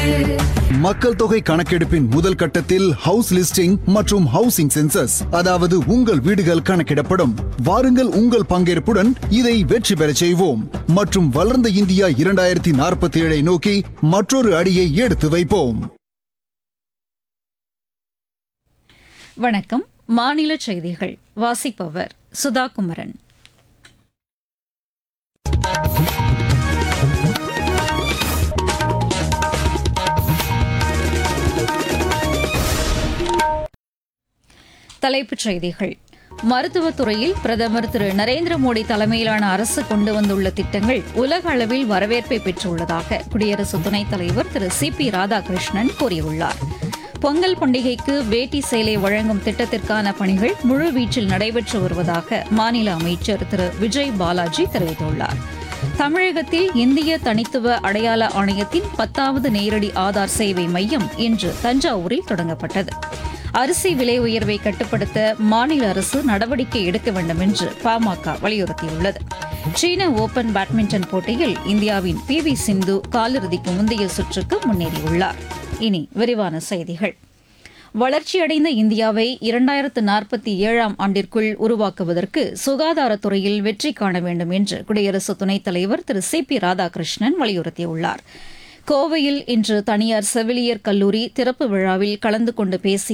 மக்கள் தொகை கணக்கெடுப்பின் முதல் கட்டத்தில் ஹவுஸ் லிஸ்டிங் மற்றும் ஹவுசிங் சென்சஸ் அதாவது உங்கள் வீடுகள் கணக்கிடப்படும் வாருங்கள் உங்கள் பங்கேற்புடன் இதை வெற்றி பெறச் செய்வோம் மற்றும் வளர்ந்த இந்தியா இரண்டாயிரத்தி நாற்பத்தி ஏழை நோக்கி மற்றொரு அடியை எடுத்து வைப்போம் வணக்கம் மாநில செய்திகள் வாசிப்பவர் சுதா குமரன் தலைப்புச் செய்திகள் மருத்துவத்துறையில் பிரதமர் திரு நரேந்திர மோடி தலைமையிலான அரசு கொண்டு வந்துள்ள திட்டங்கள் உலக அளவில் வரவேற்பை பெற்றுள்ளதாக குடியரசு துணைத் தலைவர் திரு சி பி ராதாகிருஷ்ணன் கூறியுள்ளார் பொங்கல் பண்டிகைக்கு வேட்டி சேலை வழங்கும் திட்டத்திற்கான பணிகள் முழுவீச்சில் நடைபெற்று வருவதாக மாநில அமைச்சர் திரு விஜய் பாலாஜி தெரிவித்துள்ளார் தமிழகத்தில் இந்திய தனித்துவ அடையாள ஆணையத்தின் பத்தாவது நேரடி ஆதார் சேவை மையம் இன்று தஞ்சாவூரில் தொடங்கப்பட்டது அரிசி விலை உயர்வை கட்டுப்படுத்த மாநில அரசு நடவடிக்கை எடுக்க வேண்டும் என்று பாமக வலியுறுத்தியுள்ளது சீன ஓபன் பேட்மிண்டன் போட்டியில் இந்தியாவின் பி வி சிந்து காலிறுதிக்கு முந்தைய சுற்றுக்கு முன்னேறியுள்ளார் இனி விரிவான செய்திகள் வளர்ச்சியடைந்த இந்தியாவை இரண்டாயிரத்து நாற்பத்தி ஏழாம் ஆண்டிற்குள் உருவாக்குவதற்கு சுகாதாரத்துறையில் வெற்றி காண வேண்டும் என்று குடியரசு துணைத் தலைவர் திரு சி பி ராதாகிருஷ்ணன் வலியுறுத்தியுள்ளார் கோவையில் இன்று தனியார் செவிலியர் கல்லூரி திறப்பு விழாவில் கலந்து கொண்டு பேசிய